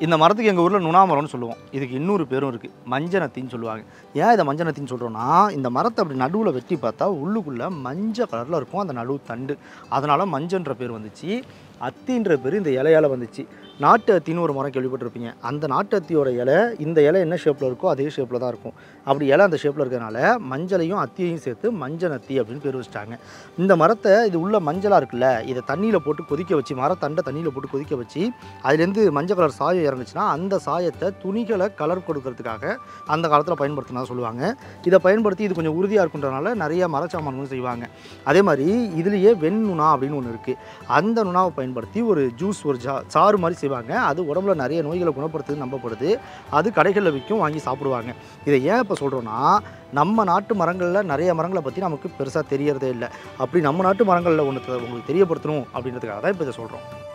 இந்த மரத்துக்கு எங்கள் ஊரில் நுணா மரம்னு சொல்லுவோம் இதுக்கு இன்னொரு பேரும் இருக்குது மஞ்சனத்தின்னு சொல்லுவாங்க ஏன் இதை மஞ்சனத்தின்னு சொல்கிறோன்னா இந்த மரத்தை அப்படி நடுவில் வெட்டி பார்த்தா உள்ளுக்குள்ளே மஞ்சள் கலரில் இருக்கும் அந்த நடுவு தண்டு அதனால் மஞ்சன்ற பேர் வந்துச்சு அத்தின்ற பேர் இந்த இலையால் வந்துச்சு நாட்டு அத்தின்னு ஒரு மரம் கேள்விப்பட்டிருப்பீங்க அந்த நாட்டு அத்தியோட இலை இந்த இலை என்ன ஷேப்பில் இருக்கோ அதே ஷேப்பில் தான் இருக்கும் அப்படி இலை அந்த ஷேப்பில் இருக்கிறதுனால மஞ்சளையும் அத்தியையும் சேர்த்து மஞ்சள் அத்தி அப்படின்னு பேர் வச்சுட்டாங்க இந்த மரத்தை இது உள்ள மஞ்சளாக இருக்குல்ல இதை தண்ணியில் போட்டு கொதிக்க வச்சு மரத்தண்டை தண்ணியில் போட்டு கொதிக்க வச்சு அதுலேருந்து மஞ்சள் கலர் சாயம் இறங்குச்சுன்னா அந்த சாயத்தை துணிகளை கலர் கொடுக்கறதுக்காக அந்த காலத்தில் பயன்படுத்தினா சொல்லுவாங்க இதை பயன்படுத்தி இது கொஞ்சம் உறுதியாக இருக்குன்றனால நிறைய மரச்சாமான்களும் செய்வாங்க அதே மாதிரி இதுலேயே வெண்ணுணா அப்படின்னு ஒன்று இருக்குது அந்த நுணாவை பயன்படுத்தி ஒரு ஜூஸ் ஒரு ஜா சாறு மாதிரி செய்வாங்க அது உடம்புல நிறைய நோய்களை குணப்படுத்துன்னு நம்பப்படுது அது கடைகளில் விற்கும் வாங்கி சாப்பிடுவாங்க இதை ஏன் இப்போ சொல்கிறோன்னா நம்ம நாட்டு மரங்களில் நிறைய மரங்களை பற்றி நமக்கு பெருசாக தெரியறதே இல்லை அப்படி நம்ம நாட்டு மரங்களில் ஒன்று உங்களுக்கு தெரியப்படுத்தணும் அப்படின்றதுக்காக தான் இப்போ இதை சொல்கிறோம்